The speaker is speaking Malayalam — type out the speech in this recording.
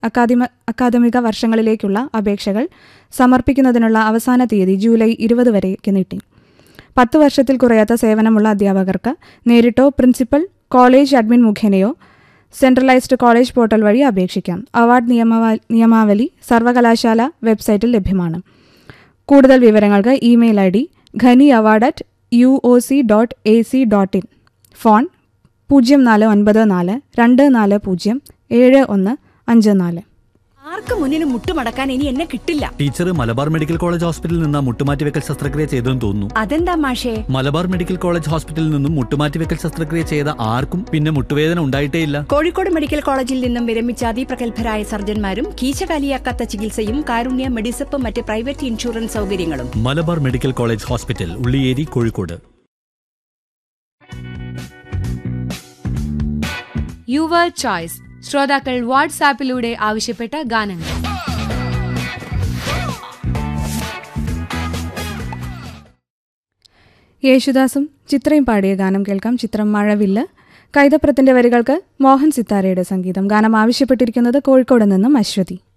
അക്കാദമി അക്കാദമിക വർഷങ്ങളിലേക്കുള്ള അപേക്ഷകൾ സമർപ്പിക്കുന്നതിനുള്ള അവസാന തീയതി ജൂലൈ ഇരുപത് വരേക്ക് നീട്ടി പത്ത് വർഷത്തിൽ കുറയാത്ത സേവനമുള്ള അധ്യാപകർക്ക് നേരിട്ടോ പ്രിൻസിപ്പൽ കോളേജ് അഡ്മിൻ മുഖേനയോ സെൻട്രലൈസ്ഡ് കോളേജ് പോർട്ടൽ വഴി അപേക്ഷിക്കാം അവാർഡ് നിയമാവ നിയമാവലി സർവകലാശാല വെബ്സൈറ്റിൽ ലഭ്യമാണ് കൂടുതൽ വിവരങ്ങൾക്ക് email I D Khani award at U O C dot A C dot in phone പൂജ്യം നാല് ഒൻപത് നാല് രണ്ട് നാല് പൂജ്യം ഏഴ് ഒന്ന് അഞ്ച് നാല് ആർക്ക് മുന്നിന് മുട്ടുമടക്കാൻ ഇനി എന്നെ കിട്ടില്ല ടീച്ചർ മലബാർ മെഡിക്കൽ കോളേജ് ഹോസ്പിറ്റലിൽ നിന്ന് മുട്ടുമാറ്റിവെക്കൽ ശസ്ത്രക്രിയ ചെയ്തെന്ന് തോന്നുന്നു അതെന്താ മാഷേ മലബാർ മെഡിക്കൽ കോളേജ് ഹോസ്പിറ്റലിൽ നിന്നും മുട്ടുമാറ്റിവെക്കൽ ശസ്ത്രക്രിയ ചെയ്ത ആർക്കും പിന്നെ മുട്ടുവേദന ഉണ്ടായിട്ടേയില്ല കോഴിക്കോട് മെഡിക്കൽ കോളേജിൽ നിന്നും വിരമിച്ച അതിപ്രഗത്ഭരായ സർജന്മാരും കീശകാലിയാക്കാത്ത ചികിത്സയും കാരുണ്യ മെഡിസപ്പ് മറ്റ് പ്രൈവറ്റ് ഇൻഷുറൻസ് സൗകര്യങ്ങളും Malabar medical college hospital Ulliyeri Kozhikode your choice ശ്രോതാക്കൾ വാട്സാപ്പിലൂടെ ആവശ്യപ്പെട്ട ഗാനങ്ങൾ യേശുദാസും ചിത്രയും പാടിയ ഗാനം കേൾക്കാം ചിത്രം മഴവില്ല് കൈതപ്രത്തിന്റെ വരികൾക്ക് മോഹൻ സിത്താരയുടെ സംഗീതം ഗാനം ആവശ്യപ്പെട്ടിരിക്കുന്നത് കോഴിക്കോട് നിന്നും അശ്വതി